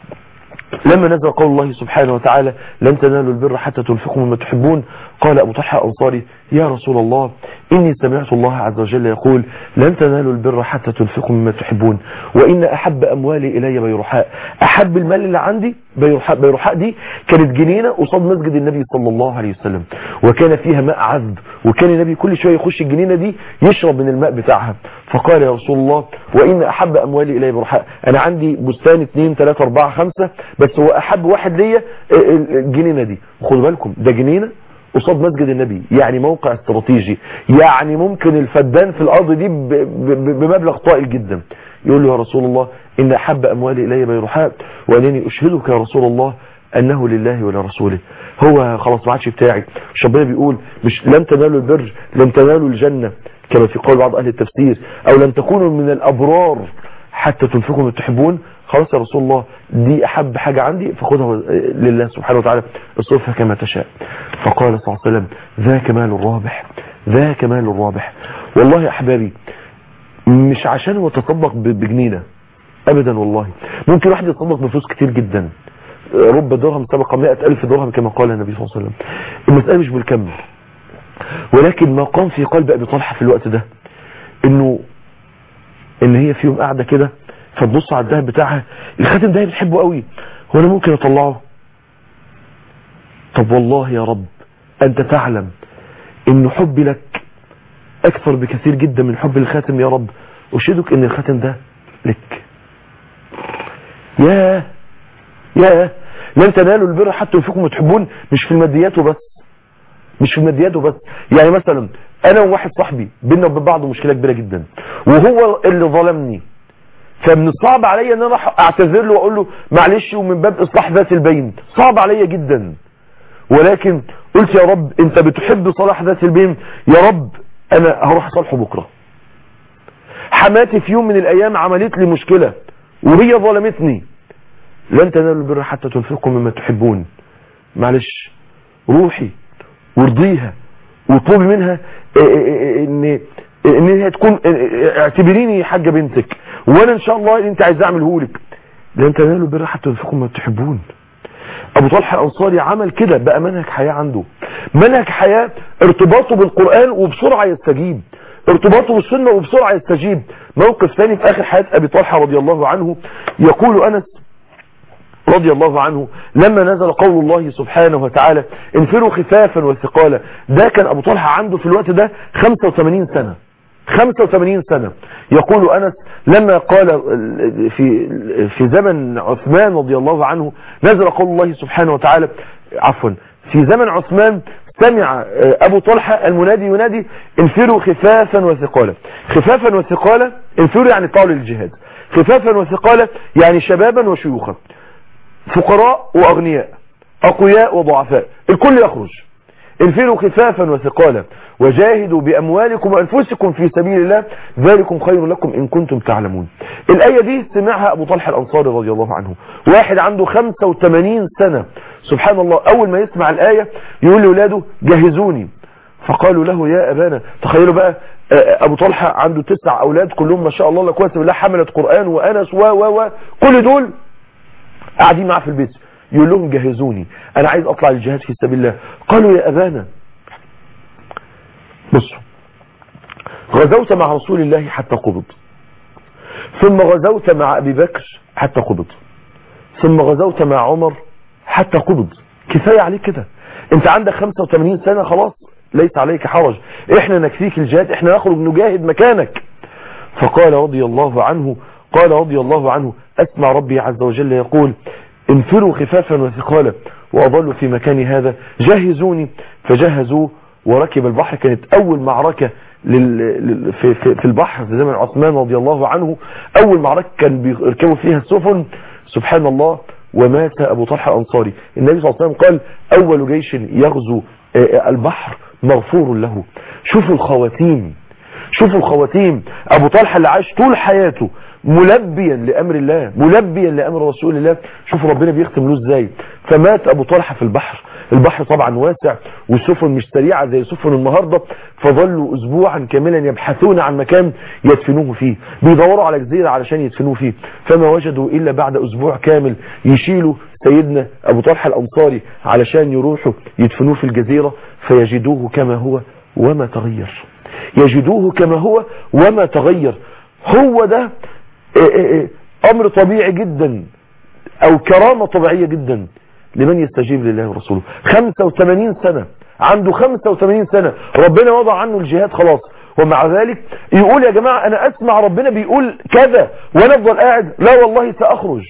Speaker 2: لما نزل قول الله سبحانه وتعالى لن تنالوا البر حتى تنفقوا مما تحبون قال أبو طلحة الأنصاري يا رسول الله إني سمعت الله عز وجل يقول لن تنالوا البر حتى تنفقوا مما تحبون وإن أحب أموالي إلي بيرحاء أحب المال اللي عندي بيرحاء, بيرحاء دي كانت جنينة قصاد مسجد النبي صلى الله عليه وسلم وكان فيها ماء عذب وكان النبي كل شوية يخش الجنينة دي يشرب من الماء بتاعها فقال يا رسول الله وإن أحب أموالي إلي بيرحاء أنا عندي بستان اثنين ثلاثة أربعة خمسة بس هو أحب واحد ليا الجنينة دي خدوا بالكم ده جنينة قصاد مسجد النبي يعني موقع استراتيجي يعني ممكن الفدان في الارض دي بمبلغ طائل جدا يقول له يا رسول الله ان احب اموالي الي بيرحاء وانني اشهدك يا رسول الله انه لله ولرسوله هو خلاص ما عادش بتاعي مش ربنا بيقول مش لن تنالوا البر لن تنالوا الجنه كما في قول بعض اهل التفسير او لن تكونوا من الابرار حتى تنفقوا ما تحبون خلاص يا رسول الله دي احب حاجة عندي فخذها لله سبحانه وتعالى اصرفها كما تشاء فقال صلى الله عليه وسلم ذاك مال الرابح ذاك مال الرابح والله يا احبابي مش عشان هو تصدق بجنينة ابدا والله ممكن واحد يتصدق بفلوس كتير جدا رب درهم سبق مئة الف درهم كما قال النبي صلى الله عليه وسلم المسألة مش بالكم ولكن ما قام في قلب ابي طلحة في الوقت ده انه ان هي في يوم قاعدة كده فتبص على الذهب بتاعها الخاتم ده هي بتحبه قوي هو انا ممكن اطلعه طب والله يا رب انت تعلم ان حبي لك اكثر بكثير جدا من حب الخاتم يا رب اشهدك ان الخاتم ده لك يا يا لن تنالوا البر حتى ينفقوا ما تحبون مش في الماديات وبس مش في الماديات وبس يعني مثلا انا وواحد صاحبي بينا وبين بعض مشكله كبيره جدا وهو اللي ظلمني فمن الصعب عليا ان انا اعتذر له واقول له معلش ومن باب اصلاح ذات البين صعب عليا جدا ولكن قلت يا رب انت بتحب صلاح ذات البين يا رب انا هروح اصالحه بكره حماتي في يوم من الايام عملت لي مشكله وهي ظلمتني لن تنالوا البر حتى تنفقوا مما تحبون معلش روحي وارضيها واطلبي منها ان ان هي تكون اعتبريني حاجه بنتك وانا ان شاء الله اللي انت عايز اعمله لك لان تنالوا البر حتى تنفقوا ما تحبون ابو طلحه الانصاري عمل كده بقى منهج حياه عنده منهج حياه ارتباطه بالقران وبسرعه يستجيب ارتباطه بالسنه وبسرعه يستجيب موقف ثاني في اخر حياه ابي طلحه رضي الله عنه يقول انس رضي الله عنه لما نزل قول الله سبحانه وتعالى انفروا خفافا وثقالا ده كان ابو طلحه عنده في الوقت ده 85 سنه 85 سنة يقول أنس لما قال في في زمن عثمان رضي الله عنه نزل قول الله سبحانه وتعالى عفوا في زمن عثمان سمع أبو طلحة المنادي ينادي انفروا خفافا وثقالا خفافا وثقالا انفروا يعني طالوا للجهاد خفافا وثقالا يعني شبابا وشيوخا فقراء واغنياء اقوياء وضعفاء الكل يخرج انفروا خفافا وثقالا وجاهدوا بأموالكم وأنفسكم في سبيل الله ذلكم خير لكم إن كنتم تعلمون الآية دي سمعها أبو طلحة الأنصاري رضي الله عنه واحد عنده 85 سنة سبحان الله أول ما يسمع الآية يقول لأولاده جهزوني فقالوا له يا أبانا تخيلوا بقى أبو طلحة عنده تسع أولاد كلهم ما شاء الله لا قوه الا بالله حملت قرآن وأنس و و و كل دول قاعدين معاه في البيت يقول لهم جهزوني انا عايز اطلع للجهاد في سبيل الله قالوا يا ابانا بصوا غزوت مع رسول الله حتى قبض ثم غزوت مع ابي بكر حتى قبض ثم غزوت مع عمر حتى قبض كفاية عليك كده انت عندك 85 سنة خلاص ليس عليك حرج احنا نكفيك الجهاد احنا نخرج نجاهد مكانك فقال رضي الله عنه قال رضي الله عنه اسمع ربي عز وجل يقول انفروا خفافا وثقالا واضلوا في مكان هذا جهزوني فجهزوا وركب البحر كانت اول معركة لل... في, في, في البحر في زمن عثمان رضي الله عنه اول معركة كان بيركبوا فيها السفن سبحان الله ومات ابو طلحة الانصاري النبي صلى الله عليه وسلم قال اول جيش يغزو البحر مغفور له شوفوا الخواتيم شوفوا الخواتيم ابو طلحة اللي عاش طول حياته ملبيا لامر الله ملبيا لامر رسول الله شوف ربنا بيختم له ازاي فمات ابو طلحة في البحر البحر طبعا واسع والسفن مش سريعة زي سفن النهاردة فظلوا اسبوعا كاملا يبحثون عن مكان يدفنوه فيه بيدوروا على جزيرة علشان يدفنوه فيه فما وجدوا الا بعد اسبوع كامل يشيلوا سيدنا ابو طلحة الانصاري علشان يروحوا يدفنوه في الجزيرة فيجدوه كما هو وما تغير يجدوه كما هو وما تغير هو ده امر طبيعي جدا او كرامة طبيعية جدا لمن يستجيب لله ورسوله 85 سنة عنده 85 سنة ربنا وضع عنه الجهاد خلاص ومع ذلك يقول يا جماعة انا اسمع ربنا بيقول كذا وانا افضل قاعد لا والله ساخرج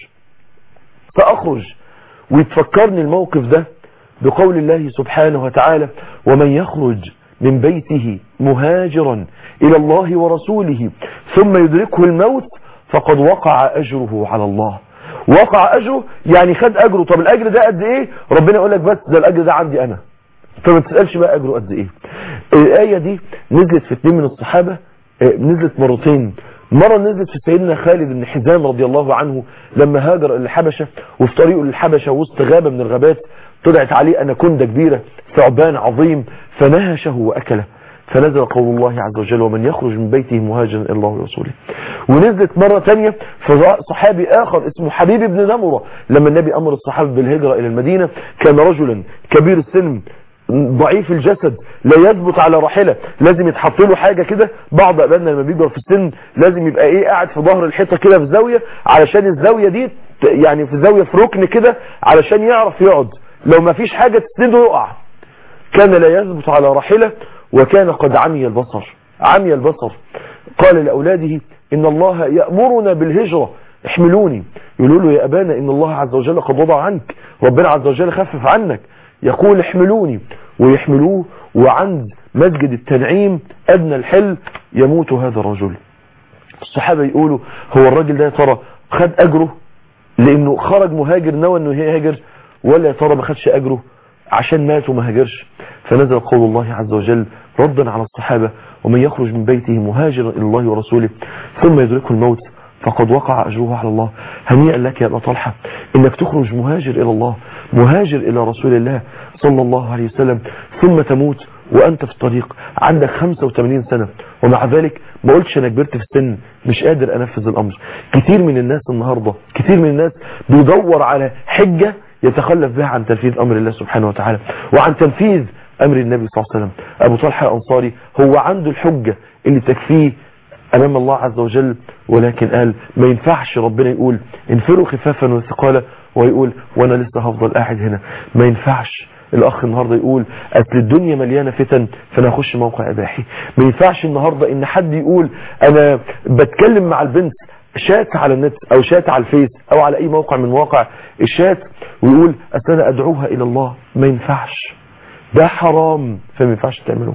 Speaker 2: ساخرج ويتفكرني الموقف ده بقول الله سبحانه وتعالى ومن يخرج من بيته مهاجرا الى الله ورسوله ثم يدركه الموت فقد وقع اجره على الله وقع اجره يعني خد اجره طب الاجر ده قد ايه ربنا يقول لك بس ده الاجر ده عندي انا فما تسالش بقى اجره قد ايه الايه دي نزلت في اثنين من الصحابه نزلت مرتين مرة نزلت في سيدنا خالد بن حزام رضي الله عنه لما هاجر الى الحبشة وفي طريقه للحبشة وسط غابة من الغابات طلعت عليه اناكوندا كبيرة ثعبان عظيم فنهشه واكله فنزل قول الله عز وجل ومن يخرج من بيته مهاجرا الى الله ورسوله ونزلت مرة تانية في صحابي اخر اسمه حبيب بن نمرة لما النبي امر الصحابة بالهجرة الى المدينة كان رجلا كبير السن ضعيف الجسد لا يثبت على راحلة لازم يتحط له حاجة كده بعض ابائنا لما بيكبر في السن لازم يبقى ايه قاعد في ظهر الحيطة كده في زاوية علشان الزاوية دي يعني في زاوية في ركن كده علشان يعرف يقعد لو ما فيش حاجة تسنده يقع كان لا يثبت على راحلة وكان قد عمي البصر عمي البصر قال لأولاده إن الله يأمرنا بالهجرة احملوني يقولوا له يا أبانا إن الله عز وجل قد وضع عنك ربنا عز وجل خفف عنك يقول احملوني ويحملوه وعند مسجد التنعيم أدنى الحل يموت هذا الرجل الصحابة يقولوا هو الراجل ده يا ترى خد أجره لأنه خرج مهاجر نوى أنه يهاجر ولا يا ترى ما خدش أجره عشان مات وما هاجرش فنزل قول الله عز وجل ردا على الصحابة ومن يخرج من بيته مهاجرا إلى الله ورسوله ثم يدركه الموت فقد وقع أجره على الله هنيئا لك يا أبا طلحة إنك تخرج مهاجر إلى الله مهاجر إلى رسول الله صلى الله عليه وسلم ثم تموت وأنت في الطريق عندك 85 سنة ومع ذلك ما قلتش أنا كبرت في السن مش قادر أنفذ الأمر كتير من الناس النهاردة كتير من الناس بيدور على حجة يتخلف بها عن تنفيذ أمر الله سبحانه وتعالى وعن تنفيذ أمر النبي صلى الله عليه وسلم أبو طلحة الأنصاري هو عنده الحجة اللي تكفيه أمام الله عز وجل ولكن قال ما ينفعش ربنا يقول انفروا خفافا وثقالا ويقول وانا لسه هفضل قاعد هنا ما ينفعش الاخ النهاردة يقول اصل الدنيا مليانة فتن فانا اخش موقع اباحي ما ينفعش النهاردة ان حد يقول انا بتكلم مع البنت شات على النت او شات على الفيس او على اي موقع من مواقع الشات ويقول اصل انا ادعوها الى الله ما ينفعش ده حرام فما ينفعش تعمله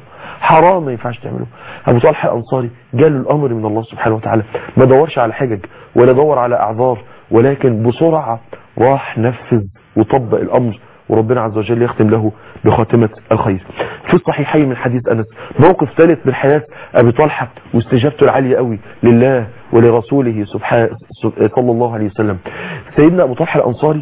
Speaker 2: حرام ما ينفعش تعمله ابو طلحه الانصاري جاله الامر من الله سبحانه وتعالى ما دورش على حجج ولا دور على اعذار ولكن بسرعه راح نفذ وطبق الامر وربنا عز وجل يختم له بخاتمة الخير في الصحيحين من حديث أنس موقف ثالث من حياة أبي طلحة واستجابته العالية قوي لله ولرسوله سبحانه صلى الله عليه وسلم سيدنا أبو طلحة الأنصاري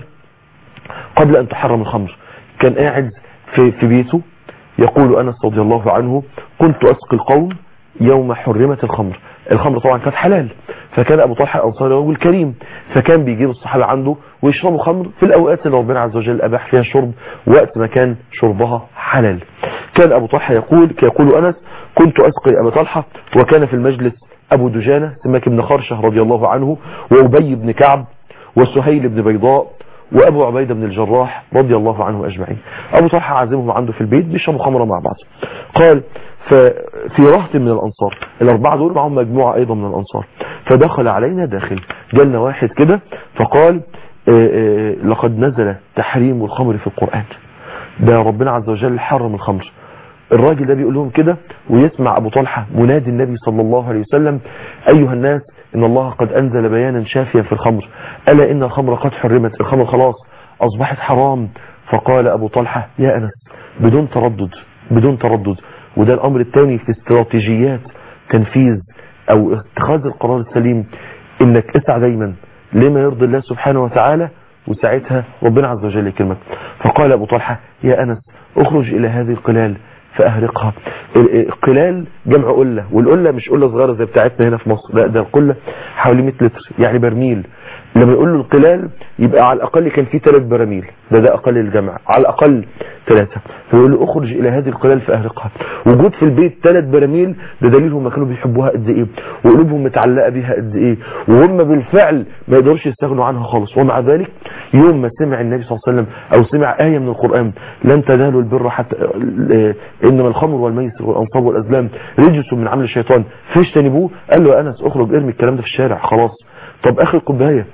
Speaker 2: قبل أن تحرم الخمر كان قاعد في, في بيته يقول أنس رضي الله عنه كنت أسقي القوم يوم حرمت الخمر الخمر طبعا كانت حلال فكان ابو طلحه الانصاري رجل كريم فكان بيجيب الصحابه عنده ويشربوا خمر في الاوقات اللي ربنا عز وجل اباح فيها الشرب وقت ما كان شربها حلال كان ابو طلحه يقول يقول انس كنت اسقي ابو طلحه وكان في المجلس ابو دجانه سماك بن خرشه رضي الله عنه وابي بن كعب وسهيل بن بيضاء وابو عبيده بن الجراح رضي الله عنه اجمعين ابو طلحه عازمهم عنده في البيت بيشربوا خمره مع بعض قال ففي رهط من الانصار الاربعه دول معهم مجموعه ايضا من الانصار فدخل علينا داخل جالنا واحد كده فقال آآ آآ لقد نزل تحريم الخمر في القران ده ربنا عز وجل حرم الخمر الراجل ده بيقول لهم كده ويسمع ابو طلحه منادي النبي صلى الله عليه وسلم ايها الناس ان الله قد انزل بيانا شافيا في الخمر الا ان الخمر قد حرمت الخمر خلاص اصبحت حرام فقال ابو طلحه يا انس بدون تردد بدون تردد وده الامر الثاني في استراتيجيات تنفيذ او اتخاذ القرار السليم انك اسعى دايما لما يرضي الله سبحانه وتعالى وساعتها ربنا عز وجل يكرمك فقال ابو طلحه يا انس اخرج الى هذه القلال فاهرقها القلال جمع قله والقله مش قله صغيره زي بتاعتنا هنا في مصر لا ده القله حوالي 100 لتر يعني برميل لما يقول له القلال يبقى على الاقل كان في ثلاث براميل ده ده اقل الجمع على الاقل ثلاثه فيقول له اخرج الى هذه القلال فاهرقها وجود في البيت ثلاث براميل ده دليل هم كانوا بيحبوها قد ايه وقلوبهم متعلقه بيها قد ايه وهم بالفعل ما يقدروش يستغنوا عنها خالص ومع ذلك يوم ما سمع النبي صلى الله عليه وسلم او سمع ايه من القران لن تنالوا البر حتى انما الخمر والميسر والانصاب والازلام رجس من عمل الشيطان فاجتنبوه قال له يا انس اخرج ارمي الكلام ده في الشارع خلاص طب اخر كوبايه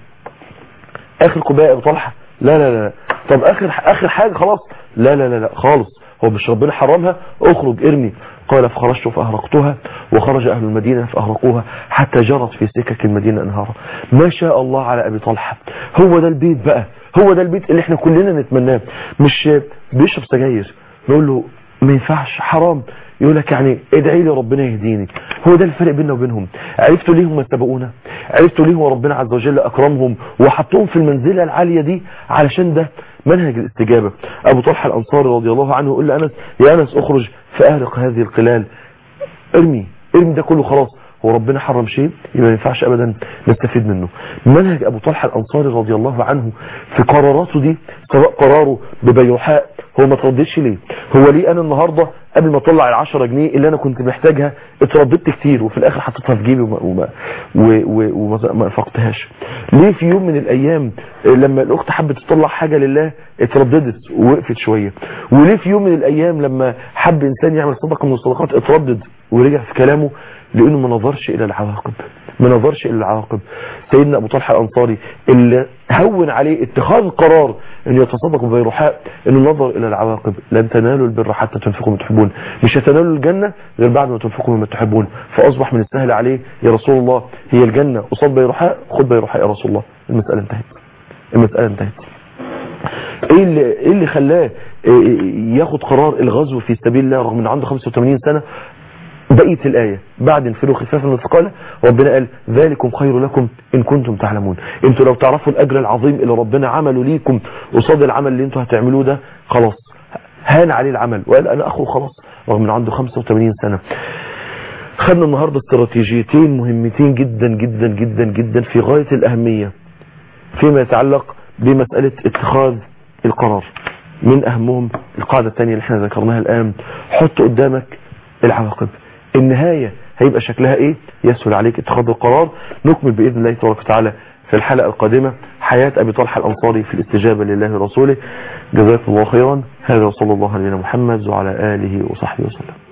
Speaker 2: اخر كوبايه يا ابو طلحه لا لا لا طب اخر اخر حاجه خلاص لا لا لا لا خالص هو مش ربنا حرمها اخرج ارمي قال فخرجت فاهرقتها وخرج اهل المدينه فاهرقوها حتى جرت في سكك المدينه انهارا ما شاء الله على ابي طلحه هو ده البيت بقى هو ده البيت اللي احنا كلنا نتمناه مش بيشرب سجاير نقول له ما ينفعش حرام يقول لك يعني ادعي لي ربنا يهديني هو ده الفرق بيننا وبينهم عرفتوا ليه هم سبقونا عرفتوا ليه هو ربنا عز وجل اكرمهم وحطهم في المنزله العاليه دي علشان ده منهج الاستجابه ابو طلحه الانصاري رضي الله عنه يقول لانس يا انس اخرج فاهرق هذه القلال ارمي ارمي ده كله خلاص هو ربنا حرم شيء يبقى ما ينفعش ابدا نستفيد منه منهج ابو طلحه الانصاري رضي الله عنه في قراراته دي سواء قراره ببيوحاء هو ما ترددش ليه هو ليه انا النهارده قبل ما اطلع ال 10 جنيه اللي انا كنت محتاجها اترددت كتير وفي الاخر حطيتها في جيبي وما وما وما فقتهاش ليه في يوم من الايام لما الاخت حبت تطلع حاجه لله اترددت ووقفت شويه وليه في يوم من الايام لما حب انسان يعمل صدقه من الصدقات اتردد ورجع في كلامه لانه ما نظرش الى العواقب ما نظرش الى العواقب سيدنا ابو طلحه الانصاري اللي هون عليه اتخاذ قرار انه يتصدق ببيرحاء انه نظر الى العواقب لن تنالوا البر حتى تنفقوا ما تحبون مش هتنالوا الجنه غير بعد ما تنفقوا مما تحبون فاصبح من السهل عليه يا رسول الله هي الجنه قصاد بيرحاء خد بيرحاء يا رسول الله المساله انتهت المساله انتهت ايه اللي ايه اللي خلاه ياخد قرار الغزو في سبيل الله رغم انه عنده 85 سنه بقية الآية بعد انفروا خفافا وثقالا ربنا قال ذلكم خير لكم إن كنتم تعلمون انتوا لو تعرفوا الأجر العظيم اللي ربنا عمله ليكم قصاد العمل اللي انتوا هتعملوه ده خلاص هان عليه العمل وقال أنا أخو خلاص رغم انه عنده 85 سنة خدنا النهاردة استراتيجيتين مهمتين جدا جدا جدا جدا في غاية الأهمية فيما يتعلق بمسألة اتخاذ القرار من أهمهم القاعدة الثانية اللي احنا ذكرناها الآن حط قدامك العواقب النهاية هيبقى شكلها ايه يسهل عليك اتخاذ القرار نكمل بإذن الله تبارك وتعالى في الحلقة القادمة حياة أبي طلحة الأنصاري في الاستجابة لله ورسوله جزاكم الله خيرا هذا وصلى الله على محمد وعلى آله وصحبه وسلم